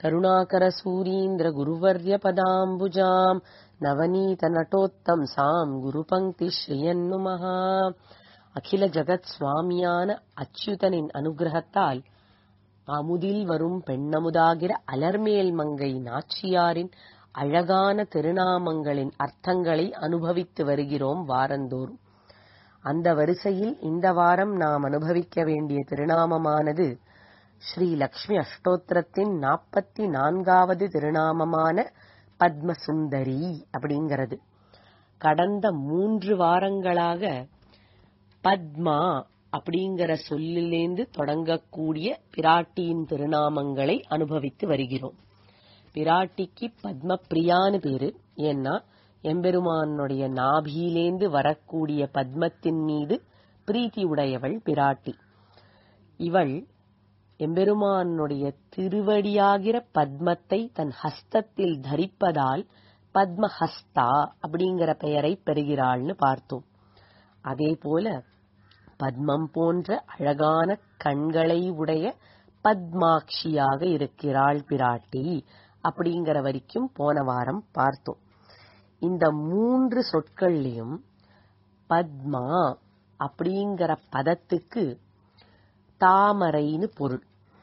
करुणाकरसूरीन्द्रगुरुवर्यपदाम्बुजाम् நவநீதநட்டோத்தம்சாம் குருபங்கி ஸ்ரீயன்னுமஹா அகில ஜகத் சுவாமியான அச்சுதனின் அனுகிரகத்தால் அமுதில் வரும் பெண்ணமுதாகிற அலர்மேல் மங்கை நாச்சியாரின் அழகான திருநாமங்களின் அர்த்தங்களை அனுபவித்து வருகிறோம் வாரந்தோறும் அந்த வரிசையில் இந்த வாரம் நாம் அனுபவிக்க வேண்டிய திருநாமமானது ஸ்ரீ லக்ஷ்மி அஷ்டோத்திரத்தின் நாற்பத்தி நான்காவது திருநாமமான பத்மசுந்தரி அப்படிங்கிறது கடந்த மூன்று வாரங்களாக பத்மா அப்படிங்கிற சொல்லிலேந்து தொடங்கக்கூடிய பிராட்டியின் திருநாமங்களை அனுபவித்து வருகிறோம் பிராட்டிக்கு பத்ம பிரியான்னு பேரு ஏன்னா எம்பெருமானுடைய நாபியிலேந்து வரக்கூடிய பத்மத்தின் மீது பிரீத்தி உடையவள் பிராட்டி இவள் எம்பெருமானுடைய திருவடியாகிற பத்மத்தை தன் ஹஸ்தத்தில் தரிப்பதால் பத்மஹஸ்தா அப்படிங்கிற பெயரை பெறுகிறாள்னு பார்த்தோம் அதே போல பத்மம் போன்ற அழகான கண்களை உடைய பத்மாட்சியாக இருக்கிறாள் பிராட்டி அப்படிங்கிற வரைக்கும் போன வாரம் பார்த்தோம் இந்த மூன்று சொற்கள்லயும் பத்மா அப்படிங்கிற பதத்துக்கு தாமரைன்னு பொருள்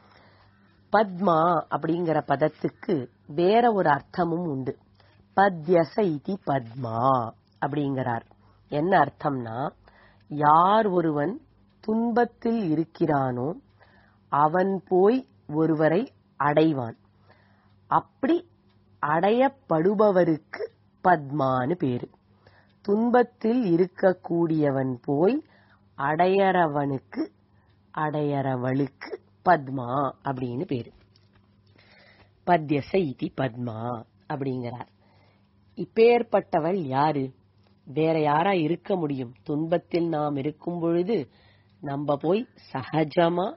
பத்மா அப்படிங்கிற பதத்துக்கு வேற ஒரு அர்த்தமும் உண்டு பத்யச இதி பத்மா அப்படிங்கிறார் என்ன அர்த்தம்னா யார் ஒருவன் துன்பத்தில் இருக்கிறானோ அவன் போய் ஒருவரை அடைவான் அப்படி அடையப்படுபவருக்கு பத்மான்னு பேரு துன்பத்தில் இருக்கக்கூடியவன் போய் அடையறவனுக்கு அடையறவளுக்கு பத்மா அப்படின்னு பேரு பத்யச இதி பத்மா அப்படிங்கிறார் இப்பேற்பட்டவள் யாரு வேற யாரா இருக்க முடியும் துன்பத்தில் நாம் இருக்கும் பொழுது நம்ம போய் சகஜமா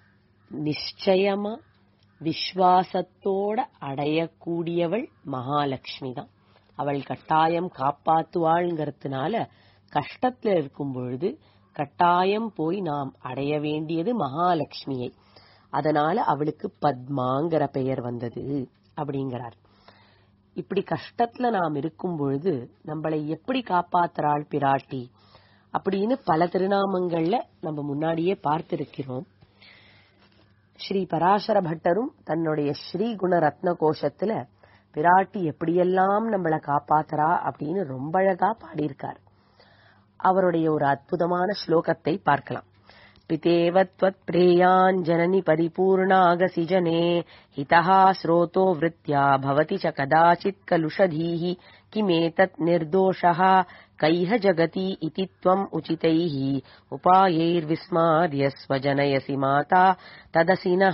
நிச்சயமா விஸ்வாசத்தோட அடையக்கூடியவள் மகாலட்சுமி தான் அவள் கட்டாயம் காப்பாத்துவாள்ங்கிறதுனால கஷ்டத்துல இருக்கும் பொழுது கட்டாயம் போய் நாம் அடைய வேண்டியது மகாலட்சுமியை அதனால அவளுக்கு பத்மாங்கிற பெயர் வந்தது அப்படிங்கிறார் இப்படி கஷ்டத்துல நாம் இருக்கும் பொழுது நம்மளை எப்படி காப்பாத்துறாள் பிராட்டி அப்படின்னு பல திருநாமங்கள்ல நம்ம முன்னாடியே பார்த்திருக்கிறோம் ஸ்ரீ பராசர பட்டரும் தன்னுடைய ஸ்ரீ குண ரத்ன கோஷத்துல பிராட்டி எப்படியெல்லாம் நம்மளை காப்பாத்துறா அப்படின்னு ரொம்ப அழகா பாடியிருக்கார் அவருடைய ஒரு அற்புதமான ஸ்லோகத்தை பார்க்கலாம் பிதேவத்வத் பிரேயாஞ்சனனி பரிபூர்ணாகசி ஜனே ஹிதா ஸ்ரோதோ விருத்யா பவதி ச கதாச்சித் கலுஷதீஹி கிமேதத் நிர்தோஷः கைஹ ஜகதி இதி त्वम् உச்சிதைः உபாயைர்விஸ்மார்ய ஸ்வஜனயசி மாதா ததசினஹ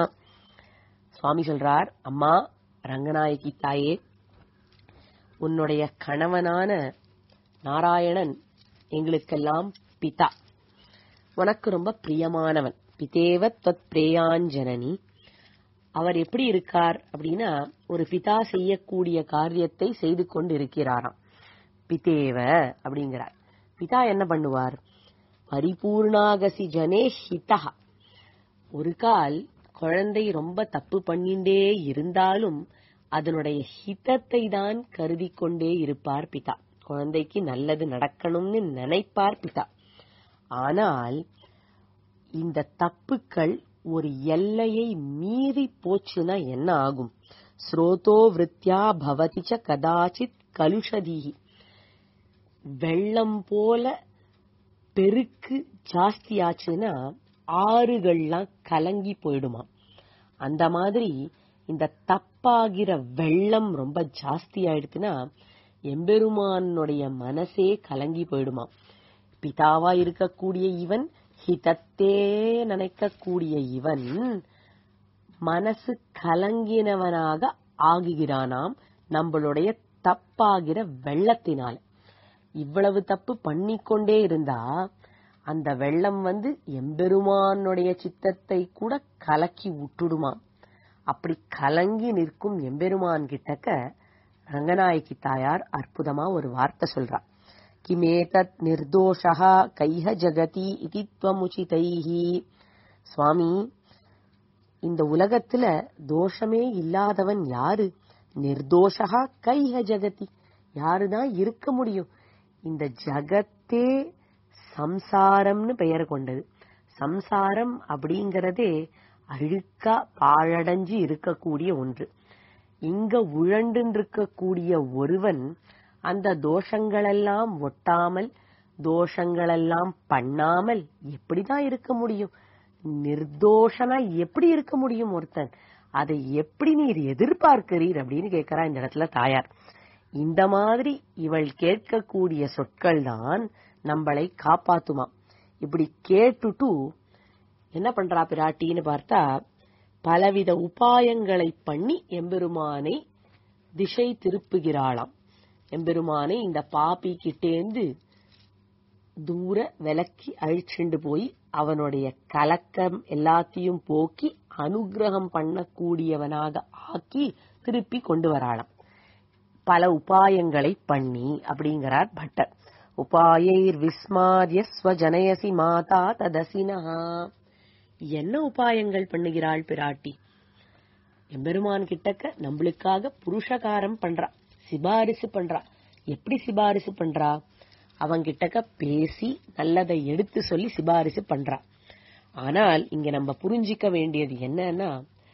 சுவாமி சொல்றார் அம்மா ரங்கநாயகி தாயே உன்னுடைய கணவனான நாராயணன் எங்களுக்கெல்லாம் பிதா உனக்கு ரொம்ப பிரியமானவன் பிதேவ தொத் பிரேயாஞ்சனனி அவர் எப்படி இருக்கார் அப்படின்னா ஒரு பிதா செய்யக்கூடிய காரியத்தை செய்து கொண்டு இருக்கிறாராம் பிதேவ அப்படிங்கிறார் பிதா என்ன பண்ணுவார் பரிபூர்ணாகசி ஜனே ஹிதா ஒரு கால் குழந்தை ரொம்ப தப்பு பண்ணிண்டே இருந்தாலும் அதனுடைய ஹிதத்தை தான் கருதி கொண்டே இருப்பார் பிதா குழந்தைக்கு நல்லது நடக்கணும்னு நினைப்பார் பிதா ஆனால் இந்த தப்புக்கள் ஒரு எல்லையை மீறி போச்சுன்னா என்ன ஆகும் ஸ்ரோதோ விருத்தியா பவதிச்ச கதாச்சித் கலுஷதீகி வெள்ளம் போல பெருக்கு ஜாஸ்தியாச்சுன்னா ஆறுகள்லாம் கலங்கி போயிடுமா அந்த மாதிரி இந்த தப்பாகிற வெள்ளம் ரொம்ப ஜாஸ்தி ஆயிடுச்சுன்னா எம்பெருமானுடைய மனசே கலங்கி போயிடுமா பிதாவா இருக்கக்கூடிய இவன் ஹிதத்தே நினைக்கக்கூடிய இவன் மனசு கலங்கினவனாக ஆகுகிறானாம் நம்மளுடைய தப்பாகிற வெள்ளத்தினால இவ்வளவு தப்பு பண்ணிக்கொண்டே இருந்தா அந்த வெள்ளம் வந்து எம்பெருமானுடைய சித்தத்தை கூட கலக்கி விட்டுடுமாம் அப்படி கலங்கி நிற்கும் எம்பெருமான் கிட்டக்க ரங்கநாயகி தாயார் அற்புதமா ஒரு வார்த்தை சொல்றா கிமேதத் நிர்தோஷா கைஹ ஜகதி இதி துவமுச்சிதைஹி சுவாமி இந்த உலகத்துல தோஷமே இல்லாதவன் யாரு நிர்தோஷா கைஹ ஜெகதி யாருதான் இருக்க முடியும் இந்த ஜகத்தே சம்சாரம்னு பெயர் கொண்டது சம்சாரம் அப்படிங்கறதே அழுக்கா பாழடைஞ்சு இருக்கக்கூடிய ஒன்று இங்க உழண்டு இருக்கக்கூடிய ஒருவன் அந்த தோஷங்களெல்லாம் ஒட்டாமல் தோஷங்களெல்லாம் பண்ணாமல் எப்படிதான் இருக்க முடியும் நிர்தோஷனா எப்படி இருக்க முடியும் ஒருத்தன் அதை எப்படி நீர் எதிர்பார்க்கிறீர் அப்படின்னு கேட்கிறா இந்த இடத்துல தாயார் இந்த மாதிரி இவள் கேட்கக்கூடிய சொற்கள் தான் நம்மளை காப்பாத்துமா இப்படி கேட்டுட்டு என்ன பண்றா பிராட்டின்னு பார்த்தா பலவித உபாயங்களை பண்ணி எம்பெருமானை திசை திருப்புகிறாளாம் எம்பெருமானை இந்த பாப்பி கிட்டேந்து தூர விலக்கி அழிச்சுண்டு போய் அவனுடைய கலக்கம் எல்லாத்தையும் போக்கி அனுகிரகம் பண்ணக்கூடியவனாக ஆக்கி திருப்பி கொண்டு வராளாம் பல உபாயங்களை பண்ணி அப்படிங்கிறார் பட்டர் உபாயைர் விஸ்மாரிய ஸ்வஜனயசி மாதா ததசினஹா என்ன உபாயங்கள் பண்ணுகிறாள் பிராட்டி எம்பெருமான் கிட்டக்க நம்மளுக்காக புருஷகாரம் பண்றா சிபாரிசு பண்றா எப்படி சிபாரிசு பண்றா அவன் கிட்டக்க பேசி நல்லதை எடுத்து சொல்லி சிபாரிசு பண்றா ஆனால் இங்க நம்ம புரிஞ்சிக்க வேண்டியது என்னன்னா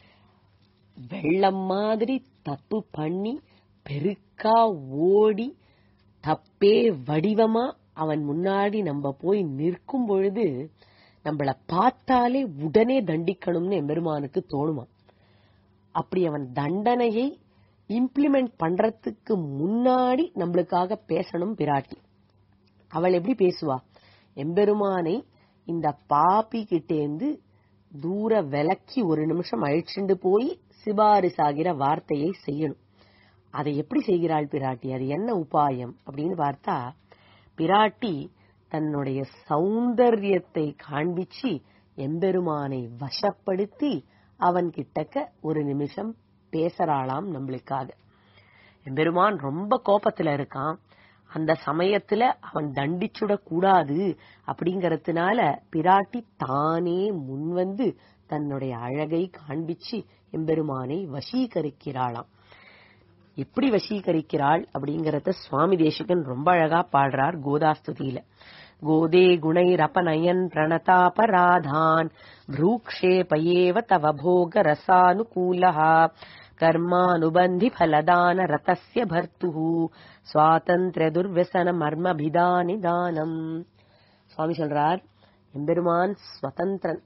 வெள்ளம் மாதிரி தப்பு பண்ணி பெருக்கா ஓடி தப்பே வடிவமா அவன் முன்னாடி நம்ம போய் நிற்கும் பொழுது நம்மள பார்த்தாலே உடனே தண்டிக்கணும்னு எம்பெருமானுக்கு தோணுமா அப்படி அவன் தண்டனையை இம்ப்ளிமெண்ட் பண்றதுக்கு முன்னாடி நம்மளுக்காக பேசணும் பிராட்டி அவள் எப்படி பேசுவா எம்பெருமானை இந்த பாப்பி கிட்டேந்து தூர விலக்கி ஒரு நிமிஷம் அழிச்சுண்டு போய் சிபாரிசாகிற வார்த்தையை செய்யணும் அதை எப்படி செய்கிறாள் பிராட்டி அது என்ன உபாயம் அப்படின்னு பார்த்தா பிராட்டி தன்னுடைய சௌந்தரியத்தை காண்பிச்சு எம்பெருமானை வசப்படுத்தி அவன் கிட்டக்க ஒரு நிமிஷம் பேசறாளாம் நம்மளுக்காக எம்பெருமான் ரொம்ப கோபத்துல இருக்கான் அந்த சமயத்துல அவன் தண்டிச்சுட கூடாது அப்படிங்கறதுனால பிராட்டி தானே முன்வந்து தன்னுடைய அழகை காண்பிச்சு எம்பெருமானை வசீகரிக்கிறாளாம் எப்படி வசீகரிக்கிறாள் அப்படிங்கறத சுவாமி தேசிகன் ரொம்ப அழகா பாடுறார் கோதாஸ்துதியில கோதே குணைரபநயன் பிரணதாபராதான் வ்ரூக்ஷேபயேவ தவ போக ரசானுகூலः கர்மானுபந்தி ஃபலதான ரதஸ்ய பர்த்துः சுவாதந்திர துர்வசன மர்மபிதானிதானம் சுவாமி சொல்றார் எம்பெருமான் ஸ்வதந்திரன்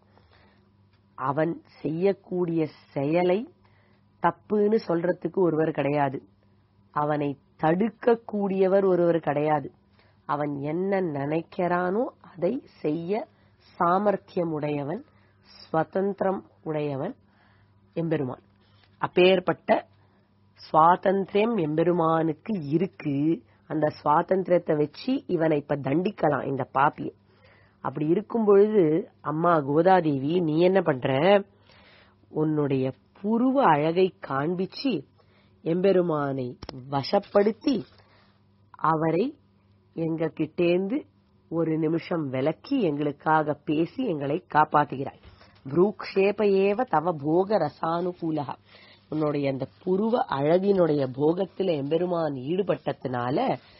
அவன் செய்யக்கூடிய செயலை தப்புன்னு சொல்றதுக்கு ஒருவர் கிடையாது அவனை தடுக்கக்கூடியவர் ஒருவர் கிடையாது அவன் என்ன நினைக்கிறானோ அதை செய்ய சாமர்த்தியம் உடையவன் ஸ்வதந்திரம் உடையவன் எம்பெருமான் அப்பேற்பட்ட சுவாதந்திரம் எம்பெருமானுக்கு இருக்கு அந்த சுவாதந்திரத்தை வச்சு இவனை இப்ப தண்டிக்கலாம் இந்த பாப்பிய அப்படி இருக்கும் பொழுது அம்மா கோதாதேவி நீ என்ன பண்ற உன்னுடைய புருவ அழகை காண்பிச்சு எம்பெருமானை வசப்படுத்தி அவரை எங்க கிட்டேந்து ஒரு நிமிஷம் விலக்கி எங்களுக்காக பேசி எங்களை காப்பாத்துகிறாய் புரூக்ஷேப ஏவ தவ போக ரசானுகூலகா உன்னுடைய அந்த புருவ அழகினுடைய போகத்துல எம்பெருமான் ஈடுபட்டதுனால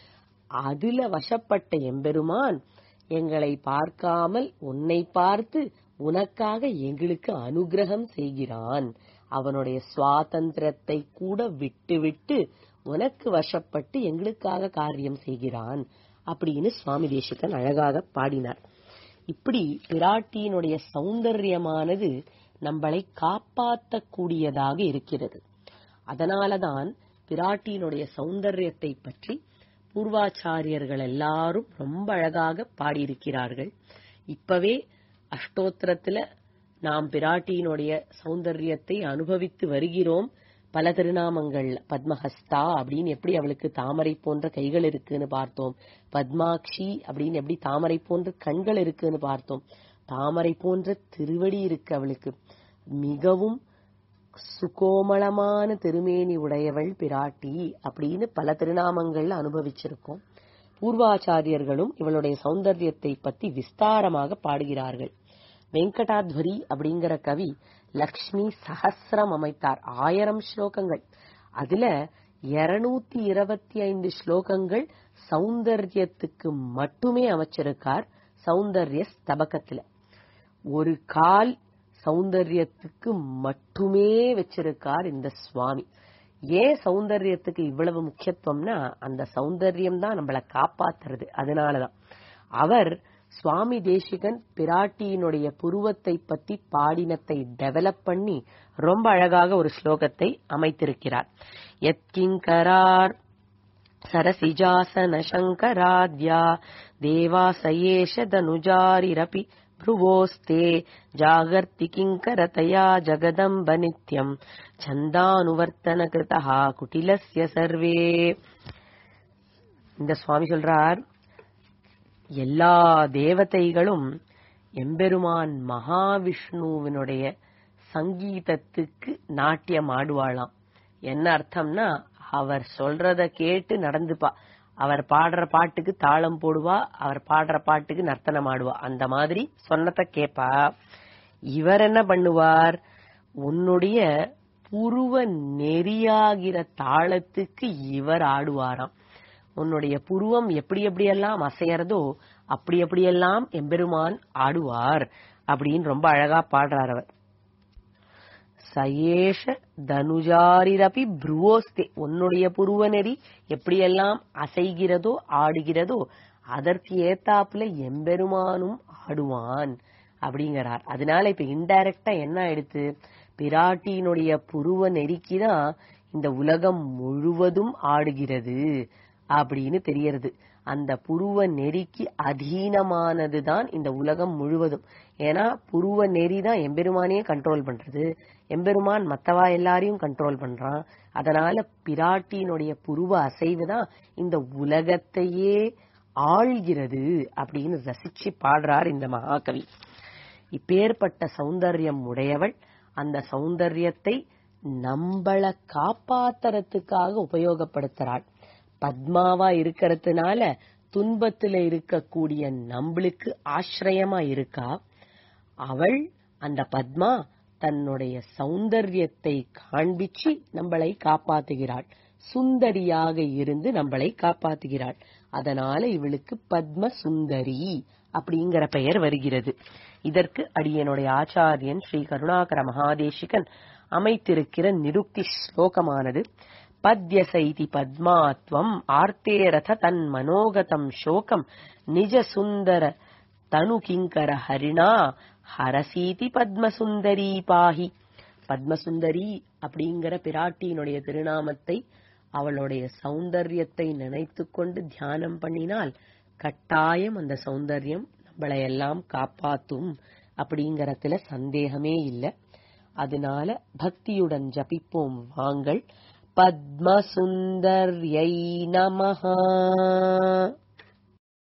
அதுல வசப்பட்ட எம்பெருமான் எங்களை பார்க்காமல் உன்னை பார்த்து உனக்காக எங்களுக்கு அனுகிரகம் செய்கிறான் அவனுடைய சுவாதந்திரத்தை கூட விட்டு விட்டு உனக்கு வசப்பட்டு எங்களுக்காக காரியம் செய்கிறான் அப்படின்னு சுவாமி தேசிகன் அழகாக பாடினார் இப்படி பிராட்டியினுடைய சௌந்தரியமானது நம்மளை காப்பாற்றக்கூடியதாக இருக்கிறது அதனாலதான் பிராட்டியினுடைய சௌந்தரியத்தை பற்றி பூர்வாச்சாரியர்கள் எல்லாரும் ரொம்ப அழகாக பாடியிருக்கிறார்கள் இப்பவே அஷ்டோத்திரத்துல நாம் பிராட்டியினுடைய சௌந்தரியத்தை அனுபவித்து வருகிறோம் பல திருநாமங்கள் பத்மஹஸ்தா அப்படின்னு எப்படி அவளுக்கு தாமரை போன்ற கைகள் இருக்குன்னு பார்த்தோம் பத்மாக்ஷி அப்படின்னு எப்படி தாமரை போன்ற கண்கள் இருக்குன்னு பார்த்தோம் தாமரை போன்ற திருவடி இருக்கு அவளுக்கு மிகவும் சுகோமளமான திருமேனி உடையவள் பிராட்டி அப்படின்னு பல திருநாமங்கள்ல அனுபவிச்சிருக்கோம் பூர்வாச்சாரியர்களும் இவளுடைய சௌந்தரியத்தை பத்தி விஸ்தாரமாக பாடுகிறார்கள் வெங்கடாத்வரி அப்படிங்கிற கவி லக்ஷ்மி சஹஸ்ரம் அமைத்தார் ஆயிரம் ஸ்லோகங்கள் அதுல இருநூத்தி இருபத்தி ஐந்து ஸ்லோகங்கள் சௌந்தர்யத்துக்கு மட்டுமே அமைச்சிருக்கார் சௌந்தர்ய ஸ்தபகத்துல ஒரு கால் சௌந்தர்யத்துக்கு மட்டுமே வச்சிருக்கார் இந்த சுவாமி ஏன் சௌந்தர்யத்துக்கு இவ்வளவு முக்கியத்துவம்னா அந்த சௌந்தர்யம் தான் நம்மளை காப்பாத்துறது அதனாலதான் அவர் சுவாமி தேசிகன் பிராட்டியினுடைய புருவத்தை பத்தி பாடினத்தை டெவலப் பண்ணி ரொம்ப அழகாக ஒரு ஸ்லோகத்தை அமைத்திருக்கிறார் எத்கிங்கரார் சரசிஜாசன சங்கராத்யா தேவாசயேஷ தனுஜாரிரபி भ्रुवोस्ते जागर्ति किङ्करतया जगदम्ब नित्यम् छन्दानुवर्तनकृतः कुटिलस्य सर्वे இந்த சுவாமி சொல்றார் எல்லா தேவதைகளும் எம்பெருமான் மகாவிஷ்ணுவினுடைய சங்கீதத்துக்கு நாட்டியம் ஆடுவாளாம் என்ன அர்த்தம்னா அவர் சொல்றத கேட்டு நடந்துப்பா அவர் பாடுற பாட்டுக்கு தாளம் போடுவா அவர் பாடுற பாட்டுக்கு நர்த்தனம் ஆடுவா அந்த மாதிரி சொன்னத கேப்பா இவர் என்ன பண்ணுவார் உன்னுடைய புருவ நெறியாகிற தாளத்துக்கு இவர் ஆடுவாராம் உன்னுடைய புருவம் எப்படி எப்படியெல்லாம் அசையறதோ அப்படி எப்படியெல்லாம் எம்பெருமான் ஆடுவார் அப்படின்னு ரொம்ப அழகா பாடுறார் அவர் சயேஷ தனுஜாரிரபி புருவோஸ்தே உன்னுடைய புருவ நெறி எப்படியெல்லாம் அசைகிறதோ ஆடுகிறதோ அதற்கு ஏத்தாப்புல எம்பெருமானும் ஆடுவான் அப்படிங்கிறார் அதனால இப்ப இன்டைரக்டா என்ன ஆயிடுத்து பிராட்டியினுடைய புருவ நெறிக்குதான் இந்த உலகம் முழுவதும் ஆடுகிறது அப்படின்னு தெரியறது அந்த புருவ நெறிக்கு அதீனமானதுதான் இந்த உலகம் முழுவதும் ஏன்னா புருவ நெறி தான் எம்பெருமானையே கண்ட்ரோல் பண்றது எம்பெருமான் மத்தவா எல்லாரையும் கண்ட்ரோல் பண்றான் அதனால பிராட்டியினுடைய புருவ அசைவு தான் இந்த உலகத்தையே ஆள்கிறது அப்படின்னு ரசிச்சு பாடுறார் இந்த மகாகவி இப்பேற்பட்ட சௌந்தர்யம் உடையவள் அந்த சௌந்தர்யத்தை நம்மள காப்பாத்துறதுக்காக உபயோகப்படுத்துறாள் பத்மாவா இருக்கிறதுனால துன்பத்துல இருக்கக்கூடிய நம்மளுக்கு ஆசிரியமா இருக்கா அவள் அந்த பத்மா தன்னுடைய சௌந்தர்யத்தை காண்பிச்சு நம்மளை காப்பாத்துகிறாள் சுந்தரியாக இருந்து நம்மளை காப்பாத்துகிறாள் அதனால இவளுக்கு பத்ம சுந்தரி அப்படிங்கிற பெயர் வருகிறது இதற்கு அடியனுடைய ஆச்சாரியன் ஸ்ரீ கருணாகர மகாதேசிகன் அமைத்திருக்கிற நிருக்தி ஸ்லோகமானது பத்யசைதி பத்மாத்வம் ஆர்த்தேரத தன் மனோகதம் சோகம் நிஜ சுந்தர தனு கிங்கர ஹரிணா ஹரசீதி பத்மசுந்தரி பாஹி பத்மசுந்தரி அப்படிங்கிற பிராட்டியினுடைய திருநாமத்தை அவளுடைய சௌந்தர்யத்தை நினைத்து கொண்டு தியானம் பண்ணினால் கட்டாயம் அந்த சௌந்தர்யம் நம்மளை எல்லாம் காப்பாத்தும் அப்படிங்கறதுல சந்தேகமே இல்லை அதனால பக்தியுடன் ஜபிப்போம் வாங்கள் பத்மசுந்தர்யை நமஹா